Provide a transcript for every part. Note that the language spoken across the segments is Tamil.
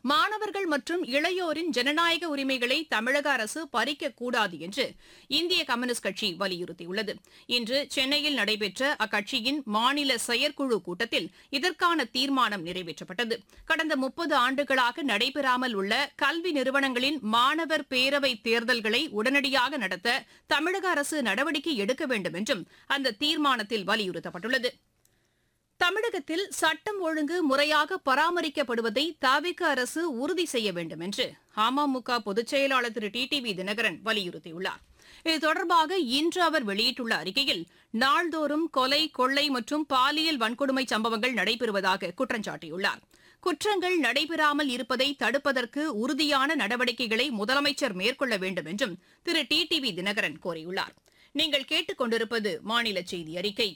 மாணவர்கள் மற்றும் இளையோரின் ஜனநாயக உரிமைகளை தமிழக அரசு பறிக்கக்கூடாது என்று இந்திய கம்யூனிஸ்ட் கட்சி வலியுறுத்தியுள்ளது இன்று சென்னையில் நடைபெற்ற அக்கட்சியின் மாநில செயற்குழு கூட்டத்தில் இதற்கான தீர்மானம் நிறைவேற்றப்பட்டது கடந்த முப்பது ஆண்டுகளாக நடைபெறாமல் உள்ள கல்வி நிறுவனங்களின் மாணவர் பேரவை தேர்தல்களை உடனடியாக நடத்த தமிழக அரசு நடவடிக்கை எடுக்க வேண்டும் என்றும் அந்த தீர்மானத்தில் வலியுறுத்தப்பட்டுள்ளது தமிழகத்தில் சட்டம் ஒழுங்கு முறையாக பராமரிக்கப்படுவதை தாவிக அரசு உறுதி செய்ய வேண்டும் என்று அமமுக பொதுச் செயலாளர் திரு டி டி தினகரன் வலியுறுத்தியுள்ளார் இது தொடர்பாக இன்று அவர் வெளியிட்டுள்ள அறிக்கையில் நாள்தோறும் கொலை கொள்ளை மற்றும் பாலியல் வன்கொடுமை சம்பவங்கள் நடைபெறுவதாக குற்றம் சாட்டியுள்ளார் குற்றங்கள் நடைபெறாமல் இருப்பதை தடுப்பதற்கு உறுதியான நடவடிக்கைகளை முதலமைச்சர் மேற்கொள்ள வேண்டும் என்றும் திரு டி டி தினகரன் கோரியுள்ளார் நீங்கள் கேட்டுக் கொண்டிருப்பது மாநில செய்தி அறிக்கை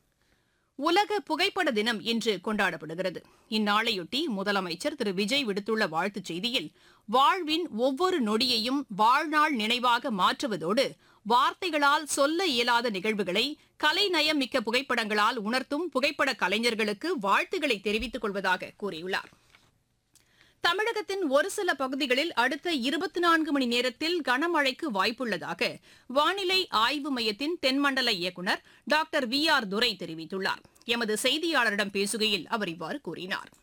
உலக புகைப்பட தினம் இன்று கொண்டாடப்படுகிறது இந்நாளையொட்டி முதலமைச்சர் திரு விஜய் விடுத்துள்ள வாழ்த்துச் செய்தியில் வாழ்வின் ஒவ்வொரு நொடியையும் வாழ்நாள் நினைவாக மாற்றுவதோடு வார்த்தைகளால் சொல்ல இயலாத நிகழ்வுகளை கலைநயம் மிக்க புகைப்படங்களால் உணர்த்தும் புகைப்பட கலைஞர்களுக்கு வாழ்த்துக்களை தெரிவித்துக் கொள்வதாக கூறியுள்ளார் தமிழகத்தின் ஒரு சில பகுதிகளில் அடுத்த இருபத்தி நான்கு மணி நேரத்தில் கனமழைக்கு வாய்ப்புள்ளதாக வானிலை ஆய்வு மையத்தின் தென்மண்டல இயக்குநர் டாக்டர் வி ஆர் துரை தெரிவித்துள்ளார் எமது செய்தியாளரிடம் பேசுகையில் அவர் இவ்வாறு கூறினார்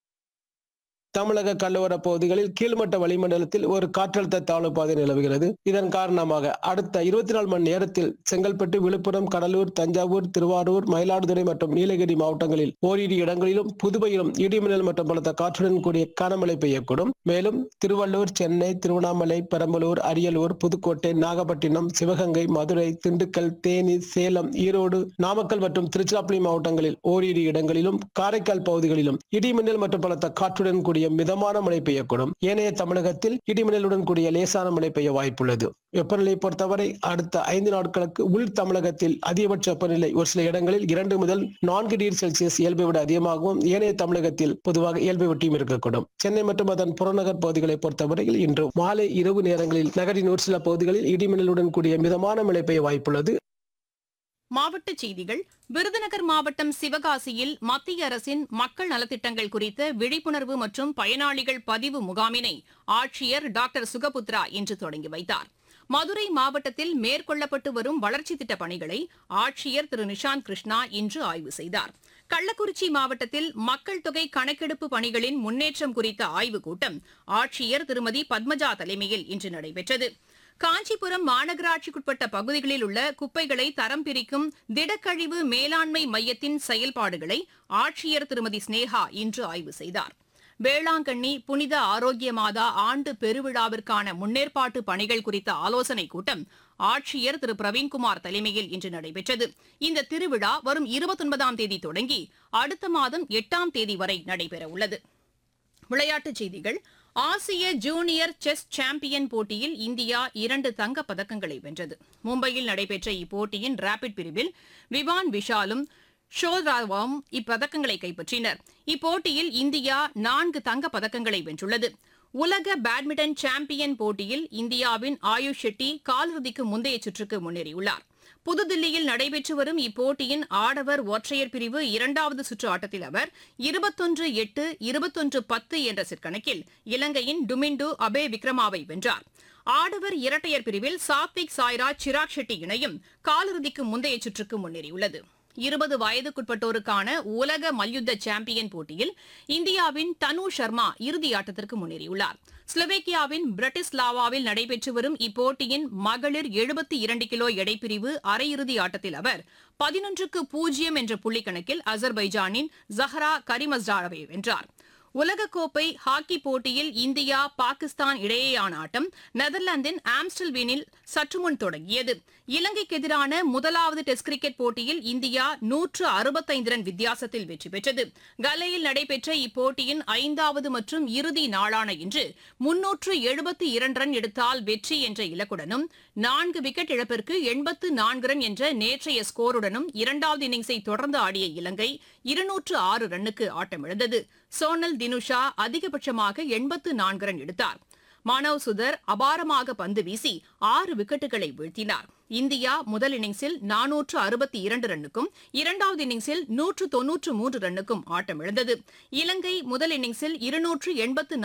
தமிழக கடலோர பகுதிகளில் கீழ்மட்ட வளிமண்டலத்தில் ஒரு காற்றழுத்த தாழ்வு பாதை நிலவுகிறது இதன் காரணமாக அடுத்த இருபத்தி நாலு மணி நேரத்தில் செங்கல்பட்டு விழுப்புரம் கடலூர் தஞ்சாவூர் திருவாரூர் மயிலாடுதுறை மற்றும் நீலகிரி மாவட்டங்களில் ஓரிரு இடங்களிலும் புதுவையிலும் இடிமின்னல் மற்றும் பலத்த காற்றுடன் கூடிய கனமழை பெய்யக்கூடும் மேலும் திருவள்ளூர் சென்னை திருவண்ணாமலை பெரம்பலூர் அரியலூர் புதுக்கோட்டை நாகப்பட்டினம் சிவகங்கை மதுரை திண்டுக்கல் தேனி சேலம் ஈரோடு நாமக்கல் மற்றும் திருச்சிராப்பள்ளி மாவட்டங்களில் ஓரிரு இடங்களிலும் காரைக்கால் பகுதிகளிலும் இடிமின்னல் மற்றும் பலத்த காற்றுடன் கூடிய மிதமான மழை பெய்யக்கூடும் ஏனைய தமிழகத்தில் இடிமின்னலுடன் கூடிய லேசான மழை பெய்ய வாய்ப்புள்ளது வெப்பநிலையை பொறுத்தவரை அடுத்த ஐந்து நாட்களுக்கு உள் தமிழகத்தில் அதிகபட்ச வெப்பநிலை ஒரு சில இடங்களில் இரண்டு முதல் நான்கு டிகிரி செல்சியஸ் இயல்பை விட அதிகமாகவும் ஏனைய தமிழகத்தில் பொதுவாக இயல்பை ஒட்டியும் இருக்கக்கூடும் சென்னை மற்றும் அதன் புறநகர் பகுதிகளை பொறுத்தவரையில் இன்று மாலை இரவு நேரங்களில் நகரின் ஒரு சில பகுதிகளில் இடிமின்னலுடன் கூடிய மிதமான மழை பெய்ய வாய்ப்புள்ளது மாவட்டச் செய்திகள் விருதுநகர் மாவட்டம் சிவகாசியில் மத்திய அரசின் மக்கள் நலத்திட்டங்கள் குறித்த விழிப்புணர்வு மற்றும் பயனாளிகள் பதிவு முகாமினை ஆட்சியர் டாக்டர் சுகபுத்ரா இன்று தொடங்கி வைத்தார் மதுரை மாவட்டத்தில் மேற்கொள்ளப்பட்டு வரும் வளர்ச்சித் திட்டப் பணிகளை ஆட்சியர் திரு நிஷாந்த் கிருஷ்ணா இன்று ஆய்வு செய்தார் கள்ளக்குறிச்சி மாவட்டத்தில் மக்கள் தொகை கணக்கெடுப்பு பணிகளின் முன்னேற்றம் குறித்த ஆய்வுக் கூட்டம் ஆட்சியர் திருமதி பத்மஜா தலைமையில் இன்று நடைபெற்றது காஞ்சிபுரம் மாநகராட்சிக்குட்பட்ட பகுதிகளில் உள்ள குப்பைகளை தரம் பிரிக்கும் திடக்கழிவு மேலாண்மை மையத்தின் செயல்பாடுகளை ஆட்சியர் திருமதி ஸ்னேகா இன்று ஆய்வு செய்தார் வேளாங்கண்ணி புனித ஆரோக்கிய மாதா ஆண்டு பெருவிழாவிற்கான முன்னேற்பாட்டு பணிகள் குறித்த ஆலோசனைக் கூட்டம் ஆட்சியர் திரு பிரவீன்குமார் தலைமையில் இன்று நடைபெற்றது இந்த திருவிழா வரும் இருபத்தொன்பதாம் தேதி தொடங்கி அடுத்த மாதம் எட்டாம் தேதி வரை நடைபெறவுள்ளது விளையாட்டுச் செய்திகள் ஆசிய ஜூனியர் செஸ் சாம்பியன் போட்டியில் இந்தியா இரண்டு தங்கப் பதக்கங்களை வென்றது மும்பையில் நடைபெற்ற இப்போட்டியின் ரேபிட் பிரிவில் விவான் விஷாலும் ஷோராவும் இப்பதக்கங்களை கைப்பற்றினர் இப்போட்டியில் இந்தியா நான்கு தங்கப் பதக்கங்களை வென்றுள்ளது உலக பேட்மிண்டன் சாம்பியன் போட்டியில் இந்தியாவின் ஆயுஷ் ஷெட்டி காலிறுதிக்கு முந்தைய சுற்றுக்கு முன்னேறியுள்ளார் புதுதில்லியில் நடைபெற்று வரும் இப்போட்டியின் ஆடவர் ஒற்றையர் பிரிவு இரண்டாவது சுற்று ஆட்டத்தில் அவர் இருபத்தொன்று எட்டு இருபத்தொன்று பத்து என்ற செட் கணக்கில் இலங்கையின் டுமிண்டு அபே விக்ரமாவை வென்றார் ஆடவர் இரட்டையர் பிரிவில் சாத்விக் சாய்ராஜ் சிராக் ஷெட்டி இணையும் காலிறுதிக்கு முந்தைய சுற்றுக்கு முன்னேறியுள்ளது இருபது வயதுக்குட்பட்டோருக்கான உலக மல்யுத்த சாம்பியன் போட்டியில் இந்தியாவின் தனு சர்மா இறுதி ஆட்டத்திற்கு முன்னேறியுள்ளார் ஸ்லோவேக்கியாவின் பிரட்டிஸ்லாவாவில் நடைபெற்று வரும் இப்போட்டியின் மகளிர் எழுபத்தி இரண்டு கிலோ எடைப்பிரிவு அரையிறுதி ஆட்டத்தில் அவர் பதினொன்றுக்கு பூஜ்ஜியம் என்ற புள்ளிக்கணக்கில் அசர்பைஜானின் ஜஹரா கரிமஸ்டாவை வென்றார் உலகக்கோப்பை ஹாக்கி போட்டியில் இந்தியா பாகிஸ்தான் இடையேயான ஆட்டம் நெதர்லாந்தின் ஆம்ஸ்டல்வீனில் சற்றுமுன் தொடங்கியது இலங்கைக்கு எதிரான முதலாவது டெஸ்ட் கிரிக்கெட் போட்டியில் இந்தியா நூற்று அறுபத்தைந்து ரன் வித்தியாசத்தில் வெற்றி பெற்றது கலையில் நடைபெற்ற இப்போட்டியின் ஐந்தாவது மற்றும் இறுதி நாளான இன்று முன்னூற்று எழுபத்தி இரண்டு ரன் எடுத்தால் வெற்றி என்ற இலக்குடனும் நான்கு விக்கெட் இழப்பிற்கு எண்பத்து நான்கு ரன் என்ற நேற்றைய ஸ்கோருடனும் இரண்டாவது இன்னிங்ஸை தொடர்ந்து ஆடிய இலங்கை இருநூற்று ஆறு ரன்னுக்கு ஆட்டமிழந்தது சோனல் தினுஷா அதிகபட்சமாக எண்பத்து நான்கு ரன் எடுத்தார் மானவ் சுதர் அபாரமாக பந்து வீசி ஆறு விக்கெட்டுகளை வீழ்த்தினார் இந்தியா முதல் இன்னிங்ஸில் நானூற்று அறுபத்தி இரண்டு ரன்னுக்கும் இரண்டாவது இன்னிங்ஸில் நூற்று தொன்னூற்று மூன்று ரன்னுக்கும் ஆட்டமிழந்தது இலங்கை முதல் இன்னிங்ஸில் இருநூற்று எண்பத்து